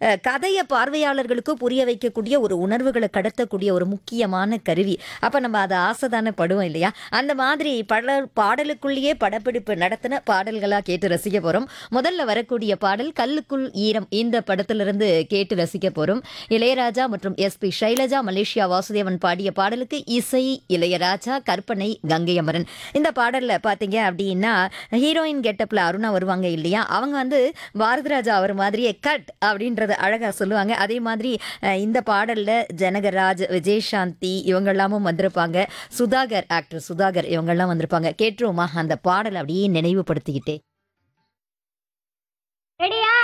அஹ், கதையை பார்வையாளர்களுக்கு புரிய வைக்கக்கூடிய ஒரு உணர்வுகளை கடத்தக்கூடிய ஒரு முக்கியமான கருவி அப்ப நம்ம அதை ஆசை தானே படுவோம் இல்லையா அந்த மாதிரி பட பாடலுக்குள்ளேயே படப்பிடிப்பு நடத்தின பாடல்களா கேட்டு ரசிக்க போறோம் முதல்ல வரக்கூடிய பாடல் கல்லுக்குள் ஈரம் இந்த படத்திலிருந்து கேட்டு ரசிக்க போறோம் இளையராஜா மற்றும் எஸ் பி சைலஜா மலேசியா வாசுதேவன் பாடிய பாடலுக்கு இசை இளையராஜா கற்பனை கங்கை அமரன் இந்த பாடல்ல பாத்தீங்க அப்படின்னா ஹீரோயின் கெட்டப்ல அருணா வருவாங்க இல்லையா அவங்க வந்து பாரதிராஜா அவர் மாதிரியே கட் அப்படின்றத அழகா சொல்லுவாங்க அதே மாதிரி அஹ், இந்த பாடல்ல ஜனகராஜ் விஜயசாந்தி இவங்க எல்லாமும் வந்திருப்பாங்க சுதாகர் ஆக்டர் சுதாகர் இவங்க எல்லாம் வந்திருப்பாங்க கேட்டுருவோமா அந்த பாடல் அப்படியே நினைவுபடுத்திக்கிட்டே ரெடியா